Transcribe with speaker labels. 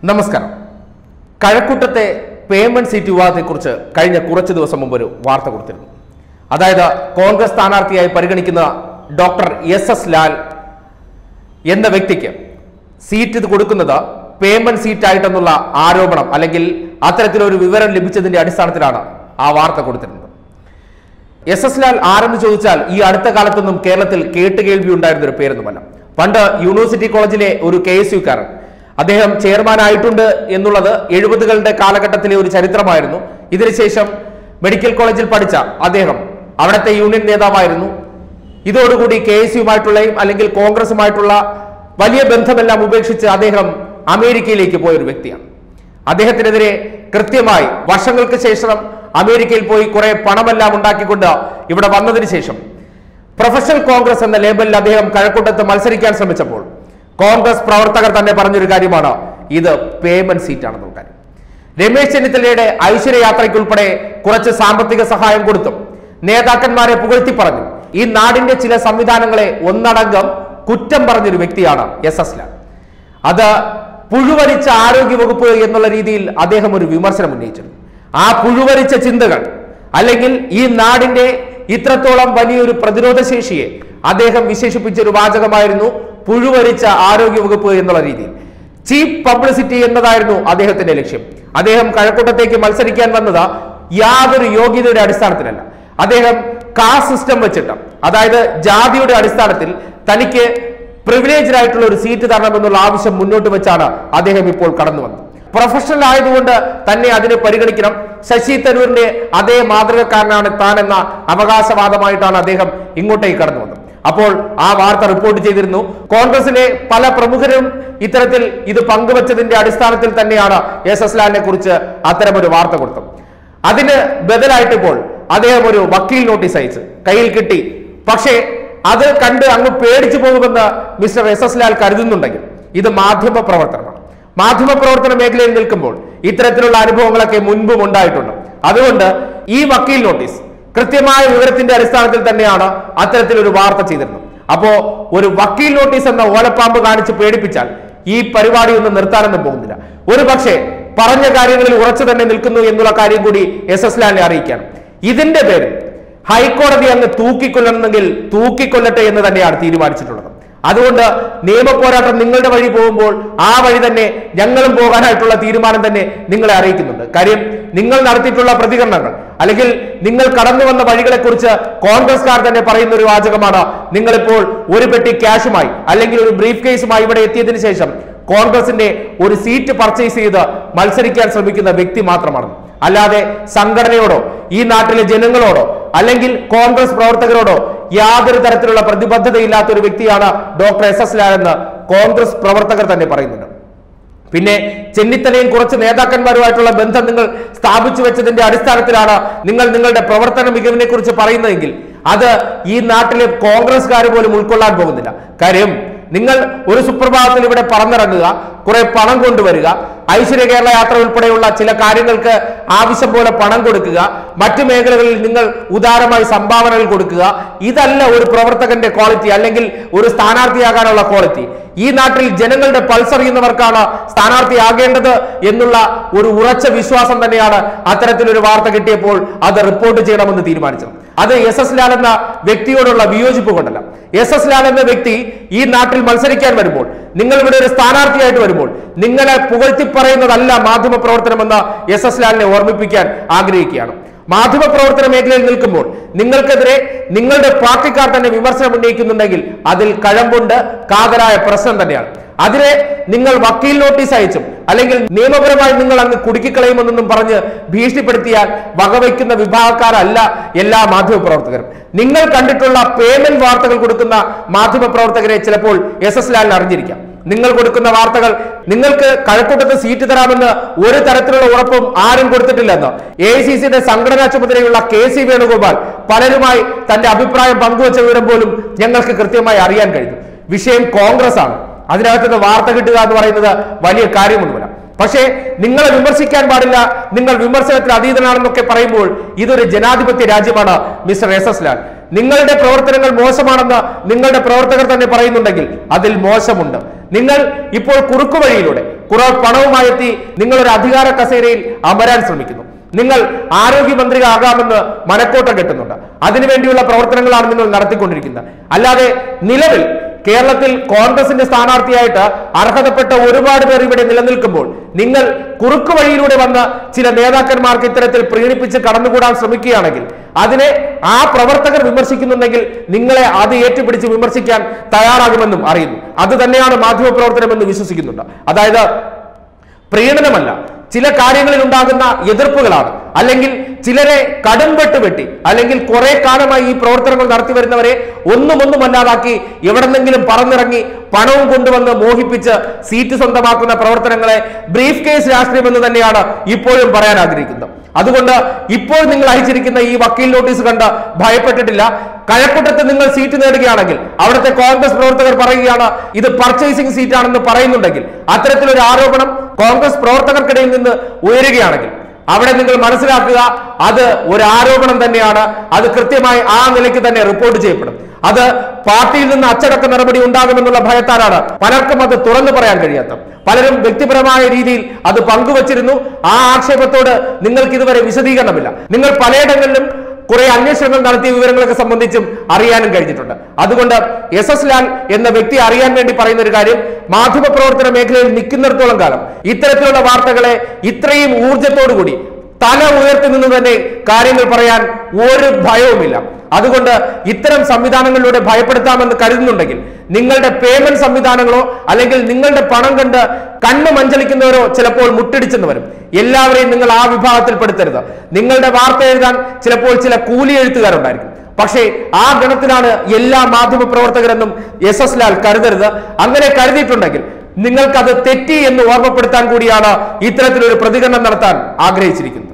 Speaker 1: നമസ്കാരം കഴക്കൂട്ടത്തെ payment seat വിവാദത്തെക്കുറിച്ച് കഴിഞ്ഞ കുറച്ച് ദിവസം മുമ്പ് ഒരു വാർത്ത കൊടുത്തിരുന്നു അതായത് കോൺഗ്രസ് സ്ഥാനാർത്ഥിയായി പരിഗണിക്കുന്ന ഡോക്ടർ എസ് എസ് ലാൽ എന്ന വ്യക്തിക്ക് സീറ്റ് ഇത് കൊടുക്കുന്നത് പേയ്മെന്റ് സീറ്റ് ആയിട്ടെന്നുള്ള ആരോപണം അല്ലെങ്കിൽ അത്തരത്തിലൊരു വിവരം ലഭിച്ചതിന്റെ അടിസ്ഥാനത്തിലാണ് ആ വാർത്ത കൊടുത്തിരുന്നത് എസ് എസ് ലാൽ ആരെന്ന് ചോദിച്ചാൽ ഈ അടുത്ത കാലത്തൊന്നും കേരളത്തിൽ കേട്ടുകേൾവി ഉണ്ടായിരുന്ന ഒരു പേരൊന്നുമല്ല പണ്ട് യൂണിവേഴ്സിറ്റി കോളേജിലെ ഒരു കെ എസ് യുക്കാരൻ അദ്ദേഹം ചെയർമാൻ ആയിട്ടുണ്ട് എന്നുള്ളത് എഴുപതുകളുടെ കാലഘട്ടത്തിലെ ഒരു ചരിത്രമായിരുന്നു ഇതിനുശേഷം മെഡിക്കൽ കോളേജിൽ പഠിച്ച അദ്ദേഹം അവിടുത്തെ യൂണിയൻ നേതാവായിരുന്നു ഇതോടുകൂടി കെ എസ് യുമായിട്ടുള്ളയും അല്ലെങ്കിൽ കോൺഗ്രസുമായിട്ടുള്ള വലിയ ബന്ധമെല്ലാം ഉപേക്ഷിച്ച് അദ്ദേഹം അമേരിക്കയിലേക്ക് പോയ ഒരു വ്യക്തിയാണ് അദ്ദേഹത്തിനെതിരെ കൃത്യമായി വർഷങ്ങൾക്ക് ശേഷം അമേരിക്കയിൽ പോയി കുറെ പണമെല്ലാം ഉണ്ടാക്കിക്കൊണ്ട് ഇവിടെ വന്നതിന് ശേഷം പ്രൊഫഷണൽ കോൺഗ്രസ് എന്ന ലേബലിൽ അദ്ദേഹം കഴക്കൂട്ടത്ത് മത്സരിക്കാൻ ശ്രമിച്ചപ്പോൾ കോൺഗ്രസ് പ്രവർത്തകർ തന്നെ പറഞ്ഞൊരു കാര്യമാണ് ഇത് പേയ്മെന്റ് സീറ്റാണെന്നുള്ള കാര്യം രമേശ് ചെന്നിത്തലയുടെ ഐശ്വര്യയാത്രയ്ക്കുൾപ്പെടെ കുറച്ച് സാമ്പത്തിക സഹായം കൊടുത്തും നേതാക്കന്മാരെ പുകഴ്ത്തി പറഞ്ഞു ഈ നാടിന്റെ ചില സംവിധാനങ്ങളെ ഒന്നടങ്കം കുറ്റം പറഞ്ഞൊരു വ്യക്തിയാണ് എസ് എസ് ലാൽ അത് പുഴുവരിച്ച ആരോഗ്യ വകുപ്പ് എന്നുള്ള രീതിയിൽ അദ്ദേഹം ഒരു വിമർശനം ഉന്നയിച്ചിരുന്നു ആ പുഴുവരിച്ച ചിന്തകൾ അല്ലെങ്കിൽ ഈ നാടിന്റെ ഇത്രത്തോളം വലിയൊരു പ്രതിരോധ ശേഷിയെ അദ്ദേഹം വിശേഷിപ്പിച്ച ഒരു വാചകമായിരുന്നു പുഴുവരിച്ച ആരോഗ്യ വകുപ്പ് എന്നുള്ള രീതിയിൽ ചീപ്പ് പബ്ലിസിറ്റി എന്നതായിരുന്നു അദ്ദേഹത്തിന്റെ ലക്ഷ്യം അദ്ദേഹം കഴക്കൂട്ടത്തേക്ക് മത്സരിക്കാൻ വന്നത് യാതൊരു യോഗ്യതയുടെ അടിസ്ഥാനത്തിലല്ല അദ്ദേഹം കാസ്റ്റ് സിസ്റ്റം വെച്ചിട്ട് അതായത് ജാതിയുടെ അടിസ്ഥാനത്തിൽ തനിക്ക് പ്രിവിലേജ്ഡ് ആയിട്ടുള്ള ഒരു സീറ്റ് തരണമെന്നുള്ള ആവശ്യം മുന്നോട്ട് വെച്ചാണ് അദ്ദേഹം ഇപ്പോൾ കടന്നു വന്നത് പ്രൊഫഷണൽ ആയതുകൊണ്ട് തന്നെ അതിനെ പരിഗണിക്കണം ശശി തരൂരിന്റെ അതേ മാതൃകക്കാരനാണ് താൻ എന്ന അവകാശവാദമായിട്ടാണ് അദ്ദേഹം ഇങ്ങോട്ടേക്ക് കടന്നു വന്നത് അപ്പോൾ ആ വാർത്ത റിപ്പോർട്ട് ചെയ്തിരുന്നു കോൺഗ്രസിലെ പല പ്രമുഖരും ഇത്തരത്തിൽ ഇത് പങ്കുവച്ചതിന്റെ അടിസ്ഥാനത്തിൽ തന്നെയാണ് എസ് എസ് ലാലിനെ കുറിച്ച് അത്തരമൊരു വാർത്ത കൊടുത്തത് അതിന് ബദലായിട്ട് ഇപ്പോൾ അദ്ദേഹം ഒരു വക്കീൽ നോട്ടീസ് അയച്ച് കയ്യിൽ കിട്ടി പക്ഷേ അത് കണ്ട് അങ്ങ് പേടിച്ചു പോകുമെന്ന് മിസ്റ്റർ എസ് എസ് ലാൽ കരുതുന്നുണ്ടെങ്കിൽ ഇത് മാധ്യമ പ്രവർത്തനമാണ് മാധ്യമ പ്രവർത്തന മേഖലയിൽ നിൽക്കുമ്പോൾ ഇത്തരത്തിലുള്ള അനുഭവങ്ങളൊക്കെ മുൻപും ഉണ്ടായിട്ടുണ്ട് അതുകൊണ്ട് ഈ വക്കീൽ നോട്ടീസ് കൃത്യമായ വിവരത്തിന്റെ അടിസ്ഥാനത്തിൽ തന്നെയാണ് അത്തരത്തിലൊരു വാർത്ത ചെയ്തിരുന്നത് അപ്പോ ഒരു വക്കീൽ നോട്ടീസ് എന്ന ഓലപ്പാമ്പ് കാണിച്ച് പേടിപ്പിച്ചാൽ ഈ പരിപാടി ഒന്നും നിർത്താനൊന്നും പോകുന്നില്ല ഒരു പക്ഷേ പറഞ്ഞ കാര്യങ്ങളിൽ ഉറച്ചു തന്നെ നിൽക്കുന്നു എന്നുള്ള കാര്യം കൂടി എസ് എസ് ലാലിനെ അറിയിക്കുകയാണ് ഇതിന്റെ പേരിൽ ഹൈക്കോടതി അങ്ങ് തൂക്കിക്കൊല്ലണമെങ്കിൽ തൂക്കിക്കൊല്ലട്ടെ എന്ന് തന്നെയാണ് തീരുമാനിച്ചിട്ടുള്ളത് അതുകൊണ്ട് നിയമ പോരാട്ടം നിങ്ങളുടെ വഴി പോകുമ്പോൾ ആ വഴി തന്നെ ഞങ്ങളും പോകാനായിട്ടുള്ള തീരുമാനം തന്നെ നിങ്ങളെ അറിയിക്കുന്നുണ്ട് കാര്യം നിങ്ങൾ നടത്തിയിട്ടുള്ള പ്രതികരണങ്ങൾ അല്ലെങ്കിൽ നിങ്ങൾ കടന്നു വന്ന വഴികളെ കുറിച്ച് കോൺഗ്രസ്കാർ തന്നെ പറയുന്ന ഒരു വാചകമാണ് നിങ്ങളിപ്പോൾ ഒരു പെട്ടി ക്യാഷുമായി അല്ലെങ്കിൽ ഒരു ബ്രീഫ് കേസുമായി ഇവിടെ എത്തിയതിനു ശേഷം കോൺഗ്രസിന്റെ ഒരു സീറ്റ് പർച്ചേസ് ചെയ്ത് മത്സരിക്കാൻ ശ്രമിക്കുന്ന വ്യക്തി മാത്രമാണ് അല്ലാതെ സംഘടനയോടോ ഈ നാട്ടിലെ ജനങ്ങളോടോ അല്ലെങ്കിൽ കോൺഗ്രസ് പ്രവർത്തകരോടോ യാതൊരു തരത്തിലുള്ള പ്രതിബദ്ധതയില്ലാത്ത ഒരു വ്യക്തിയാണ് ഡോക്ടർ എസ് എസ് ലാൽ എന്ന് കോൺഗ്രസ് പ്രവർത്തകർ തന്നെ പറയുന്നുണ്ട് പിന്നെ ചെന്നിത്തലയും കുറച്ച് നേതാക്കന്മാരുമായിട്ടുള്ള ബന്ധം നിങ്ങൾ സ്ഥാപിച്ചു വെച്ചതിന്റെ അടിസ്ഥാനത്തിലാണ് നിങ്ങൾ നിങ്ങളുടെ പ്രവർത്തന മികവിനെ കുറിച്ച് പറയുന്നതെങ്കിൽ അത് ഈ നാട്ടിലെ കോൺഗ്രസ്കാർ പോലും ഉൾക്കൊള്ളാൻ പോകുന്നില്ല കാര്യം നിങ്ങൾ ഒരു സുപ്രഭാതത്തിൽ ഇവിടെ പറന്നിറങ്ങുക കുറെ പണം കൊണ്ടുവരിക ഐശ്വര്യ കേരള യാത്ര ഉൾപ്പെടെയുള്ള ചില കാര്യങ്ങൾക്ക് ആവശ്യം പോലെ പണം കൊടുക്കുക മറ്റു മേഖലകളിൽ നിങ്ങൾ ഉദാരമായി സംഭാവനകൾ കൊടുക്കുക ഇതല്ല ഒരു പ്രവർത്തകന്റെ ക്വാളിറ്റി അല്ലെങ്കിൽ ഒരു സ്ഥാനാർത്ഥിയാകാനുള്ള ക്വാളിറ്റി ഈ നാട്ടിൽ ജനങ്ങളുടെ പൾസ് അറിയുന്നവർക്കാണ് സ്ഥാനാർത്ഥിയാകേണ്ടത് എന്നുള്ള ഒരു ഉറച്ച വിശ്വാസം തന്നെയാണ് അത്തരത്തിലൊരു വാർത്ത കിട്ടിയപ്പോൾ അത് റിപ്പോർട്ട് ചെയ്യണമെന്ന് തീരുമാനിച്ചത് അത് എസ് എസ് ലാൽ എന്ന വ്യക്തിയോടുള്ള വിയോജിപ്പ് കൊണ്ടല്ല എസ് എസ് ലാൽ എന്ന വ്യക്തി ഈ നാട്ടിൽ മത്സരിക്കാൻ വരുമ്പോൾ നിങ്ങൾ ഇവിടെ ഒരു സ്ഥാനാർത്ഥിയായിട്ട് വരുമ്പോൾ നിങ്ങളെ പുകഴ്ത്തി പറയുന്നതല്ല മാധ്യമ പ്രവർത്തനമെന്ന് എസ് എസ് ലാലിനെ ഓർമ്മിപ്പിക്കാൻ ആഗ്രഹിക്കുകയാണ് മാധ്യമ പ്രവർത്തന മേഖലയിൽ നിൽക്കുമ്പോൾ നിങ്ങൾക്കെതിരെ നിങ്ങളുടെ പാർട്ടിക്കാർ തന്നെ വിമർശനം ഉന്നയിക്കുന്നുണ്ടെങ്കിൽ അതിൽ കഴമ്പുണ്ട് കാതലായ പ്രശ്നം തന്നെയാണ് അതിനെ നിങ്ങൾ വക്കീൽ നോട്ടീസ് അയച്ചും അല്ലെങ്കിൽ നിയമപരമായി നിങ്ങൾ അങ്ങ് കുടുക്കിക്കളയുമെന്നൊന്നും പറഞ്ഞ് ഭീഷണിപ്പെടുത്തിയാൽ വകവയ്ക്കുന്ന വിഭാഗക്കാരല്ല എല്ലാ മാധ്യമ പ്രവർത്തകരും നിങ്ങൾ കണ്ടിട്ടുള്ള പേയ്മെന്റ് വാർത്തകൾ കൊടുക്കുന്ന മാധ്യമ പ്രവർത്തകരെ ചിലപ്പോൾ എസ് എസ് ലാലിന് അറിഞ്ഞിരിക്കാം നിങ്ങൾ കൊടുക്കുന്ന വാർത്തകൾ നിങ്ങൾക്ക് കഴക്കൂട്ടത്ത് സീറ്റ് തരാമെന്ന് ഒരു തരത്തിലുള്ള ഉറപ്പും ആരും കൊടുത്തിട്ടില്ലെന്ന് എ ഐ സി സിയുടെ സംഘടനാ ചുമതലയുള്ള കെ സി വേണുഗോപാൽ പലരുമായി തന്റെ അഭിപ്രായം പങ്കുവച്ച വിവരം പോലും ഞങ്ങൾക്ക് കൃത്യമായി അറിയാൻ കഴിഞ്ഞു വിഷയം കോൺഗ്രസ് ആണ് അതിനകത്ത് നിന്ന് വാർത്ത കിട്ടുക എന്ന് പറയുന്നത് വലിയ കാര്യമൊന്നുമില്ല പക്ഷേ നിങ്ങളെ വിമർശിക്കാൻ പാടില്ല നിങ്ങൾ വിമർശനത്തിന് അതീതനാണെന്നൊക്കെ പറയുമ്പോൾ ഇതൊരു ജനാധിപത്യ രാജ്യമാണ് മിസ്റ്റർ എസ് എസ് ലാൽ നിങ്ങളുടെ പ്രവർത്തനങ്ങൾ മോശമാണെന്ന് നിങ്ങളുടെ പ്രവർത്തകർ തന്നെ പറയുന്നുണ്ടെങ്കിൽ അതിൽ മോശമുണ്ട് നിങ്ങൾ ഇപ്പോൾ കുറുക്കു വഴിയിലൂടെ കുറെ പണവുമായി എത്തി നിങ്ങൾ ഒരു അധികാര കസേരയിൽ അമരാൻ ശ്രമിക്കുന്നു നിങ്ങൾ ആരോഗ്യമന്ത്രി ആകാമെന്ന് മനക്കോട്ടം കെട്ടുന്നുണ്ട് അതിനുവേണ്ടിയുള്ള പ്രവർത്തനങ്ങളാണ് നിങ്ങൾ നടത്തിക്കൊണ്ടിരിക്കുന്നത് അല്ലാതെ നിലവിൽ കേരളത്തിൽ കോൺഗ്രസിന്റെ സ്ഥാനാർത്ഥിയായിട്ട് അർഹതപ്പെട്ട ഒരുപാട് പേർ ഇവിടെ നിലനിൽക്കുമ്പോൾ നിങ്ങൾ കുറുക്കു വഴിയിലൂടെ വന്ന് ചില നേതാക്കന്മാർക്ക് ഇത്തരത്തിൽ പ്രീണിപ്പിച്ച് കടന്നുകൂടാൻ ശ്രമിക്കുകയാണെങ്കിൽ അതിനെ ആ പ്രവർത്തകർ വിമർശിക്കുന്നുണ്ടെങ്കിൽ നിങ്ങളെ അത് ഏറ്റുപിടിച്ച് വിമർശിക്കാൻ തയ്യാറാകുമെന്നും അറിയുന്നു അത് തന്നെയാണ് മാധ്യമപ്രവർത്തനമെന്ന് വിശ്വസിക്കുന്നുണ്ട് അതായത് പ്രീണനമല്ല ചില കാര്യങ്ങളിൽ ഉണ്ടാകുന്ന എതിർപ്പുകളാണ് അല്ലെങ്കിൽ ചിലരെ കടുംപെട്ട് വെട്ടി അല്ലെങ്കിൽ കുറെ കാലമായി ഈ പ്രവർത്തനങ്ങൾ നടത്തി വരുന്നവരെ ഒന്നും ഒന്നും അല്ലാതാക്കി എവിടെന്നെങ്കിലും പറന്നിറങ്ങി പണവും കൊണ്ടുവന്ന് മോഹിപ്പിച്ച് സീറ്റ് സ്വന്തമാക്കുന്ന പ്രവർത്തനങ്ങളെ ബ്രീഫ് കേസ് രാഷ്ട്രീയം എന്ന് തന്നെയാണ് ഇപ്പോഴും പറയാൻ ആഗ്രഹിക്കുന്നത് അതുകൊണ്ട് ഇപ്പോൾ നിങ്ങൾ അയച്ചിരിക്കുന്ന ഈ വക്കീൽ നോട്ടീസ് കണ്ട് ഭയപ്പെട്ടിട്ടില്ല കഴക്കൂട്ടത്ത് നിങ്ങൾ സീറ്റ് നേടുകയാണെങ്കിൽ അവിടുത്തെ കോൺഗ്രസ് പ്രവർത്തകർ പറയുകയാണ് ഇത് പർച്ചേസിംഗ് സീറ്റാണെന്ന് പറയുന്നുണ്ടെങ്കിൽ അത്തരത്തിലൊരു ആരോപണം കോൺഗ്രസ് പ്രവർത്തകർക്കിടയിൽ നിന്ന് ഉയരുകയാണെങ്കിൽ അവിടെ നിങ്ങൾ മനസ്സിലാക്കുക അത് ഒരു ആരോപണം തന്നെയാണ് അത് കൃത്യമായി ആ നിലയ്ക്ക് തന്നെ റിപ്പോർട്ട് ചെയ്യപ്പെടും അത് പാർട്ടിയിൽ നിന്ന് അച്ചടക്ക നടപടി ഉണ്ടാകുമെന്നുള്ള ഭയത്താലാണ് പലർക്കും അത് തുറന്നു പറയാൻ കഴിയാത്ത പലരും വ്യക്തിപരമായ രീതിയിൽ അത് പങ്കുവച്ചിരുന്നു ആ ആക്ഷേപത്തോട് നിങ്ങൾക്ക് ഇതുവരെ വിശദീകരണമില്ല നിങ്ങൾ പലയിടങ്ങളിലും കുറെ അന്വേഷണങ്ങൾ നടത്തിയ വിവരങ്ങളൊക്കെ സംബന്ധിച്ചും അറിയാനും കഴിഞ്ഞിട്ടുണ്ട് അതുകൊണ്ട് എസ് എസ് ലാൽ എന്ന വ്യക്തി അറിയാൻ വേണ്ടി പറയുന്ന ഒരു കാര്യം മാധ്യമപ്രവർത്തന മേഖലയിൽ നിൽക്കുന്നിടത്തോളം കാലം ഇത്തരത്തിലുള്ള വാർത്തകളെ ഇത്രയും ഊർജത്തോടുകൂടി തല ഉയർത്തി നിന്ന് തന്നെ കാര്യങ്ങൾ പറയാൻ ഒരു ഭയവുമില്ല അതുകൊണ്ട് ഇത്തരം സംവിധാനങ്ങളിലൂടെ ഭയപ്പെടുത്താമെന്ന് കരുതുന്നുണ്ടെങ്കിൽ നിങ്ങളുടെ പേയ്മെന്റ് സംവിധാനങ്ങളോ അല്ലെങ്കിൽ നിങ്ങളുടെ പണം കണ്ട് കണ്ണ് മഞ്ചലിക്കുന്നവരോ ചിലപ്പോൾ മുട്ടിടിച്ചെന്ന് വരും എല്ലാവരെയും നിങ്ങൾ ആ വിഭാഗത്തിൽ പെടുത്തരുത് നിങ്ങളുടെ വാർത്ത എഴുതാൻ ചിലപ്പോൾ ചില കൂലി എഴുത്തുകാരുണ്ടായിരിക്കും പക്ഷേ ആ ഗണത്തിലാണ് എല്ലാ മാധ്യമ പ്രവർത്തകരെന്നും എസ് എസ് ലാൽ കരുതരുത് അങ്ങനെ കരുതിയിട്ടുണ്ടെങ്കിൽ നിങ്ങൾക്കത് തെറ്റി എന്ന് ഓർമ്മപ്പെടുത്താൻ കൂടിയാണ് ഇത്തരത്തിലൊരു പ്രതികരണം നടത്താൻ ആഗ്രഹിച്ചിരിക്കുന്നത്